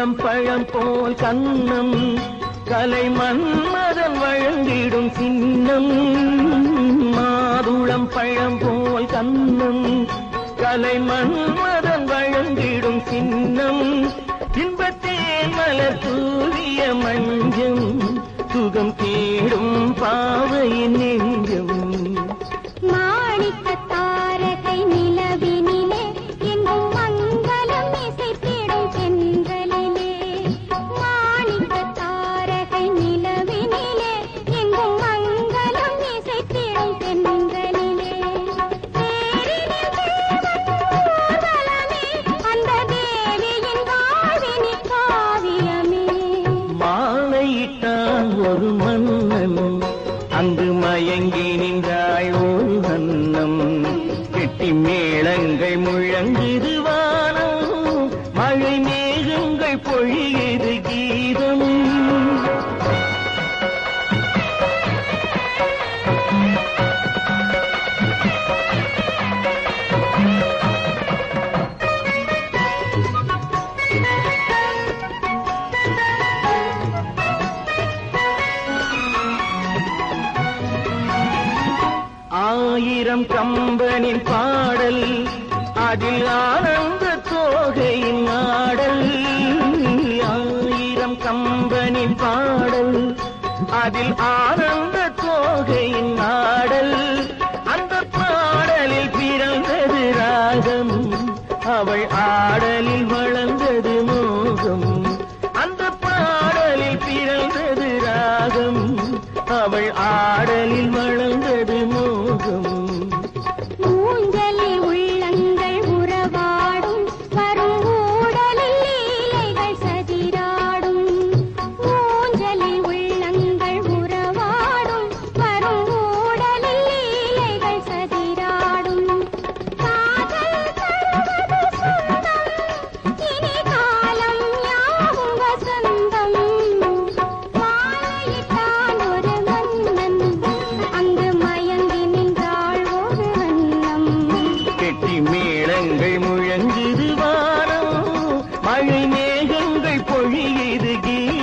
மாதுளம் பழம் போல் கண்ணம் கலை மன்மதன் வழங்கிடும் சின்னம் மாதுளம் பழம் போல் கண்ணம் கலை மன்மதன் வழங்கிடும் சின்னம் இன்பத்தேன் மலர் தூவிய மஞ்சம் சுகம் தேடும் பாவையின் நெஞ்சம் மாணிக்கத் தாரகை நிலவினிலே எங்கும் மங்களம் இசைத்திடும் சென்றலிலே மாணிக்கத் தாரகை நிலவினிலே எங்கும் மங்களம் இசைத்திடும் சென்றலிலே தேரினில் தேவன் ஊர்வலமே அந்த தேவியின் வாழ்வினி காவியமே மாலையிட்டான் ஒரு மன்னன் அங்கு மயங்கி நின்றாள் ஒரு வண்ணம் கெட்டி மேளங்கள் முழங்குது வானம் மழை மேகங்கள் பொழியுது கீதம் ஆயிரம் கம்பனின் பாடல் அதில் ஆனந்த தோகையின் ஆடல் ஆயிரம் கம்பனின் பாடல் அதில் ஆனந்த தோகையின் ஆடல் அந்த பாடலில் பிறந்தது ராகம் அவள் ஆடலில் வளர்ந்தது மோகம் அந்த பாடலில் பிறந்தது ராகம் அவள் ஆடலில் வளர்ந்தது மோகம் ஊஞ்சலில் உள்ளங்கள் உறவாடும் வரும் ஊடலில் லீலைகள் சதிராடும் ஊஞ்சலில் உள்ளங்கள் உறவாடும் வரும் ஊடலில் லீலைகள் சதிராடும் காதல் தருவது சொந்தம் இனி காலம் யாவும் வசந்தம் மாலையிட்டான் ஒரு மன்னன் அங்கு மயங்கி நின்றாள் ஒரு வண்ணம் கெட்டி மேளங்கள் முழங்குது வானம் மழை மேகங்கள் பொழியுது கீதம்